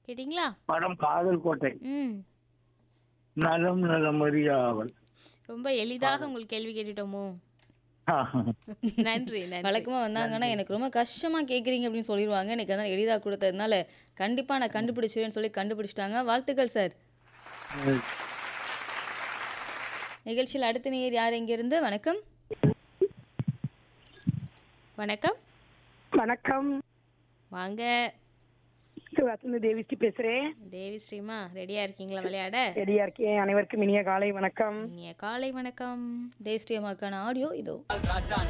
கேட்டிங்களா படம் காதல் கோட்டை ம் நலம் நலமறியாவல் ரொம்ப எளிதாக உங்களுக்கு கேள்வி கேட்டுட்டோமோ நன்றி நன்றி வழக்கமா வந்தாங்கன்னா எனக்கு ரொம்ப கஷ்டமா கேக்குறீங்க அப்படின்னு சொல்லிடுவாங்க எனக்கு அதனால எளிதா கொடுத்ததுனால கண்டிப்பா நான் கண்டுபிடிச்சிருவேன்னு சொல்லி கண்டுபிடிச்சிட்டாங்க வாழ்த்துக்கள் சார் நிகழ்ச்சியில் அடுத்த நேர் யார் இருந்து வணக்கம் வணக்கம் வணக்கம் வாங்க வசந்த தேவிஸ்ரீ பேசுறேன் தேவி ஸ்ரீமா ரெடியா இருக்கீங்களா விளையாட ரெடியா இருக்கேன் அனைவருக்கும் இனிய காலை வணக்கம் இனிய காலை வணக்கம் தேஸ்ரீ அம்மாக்கான ஆடியோ இதோ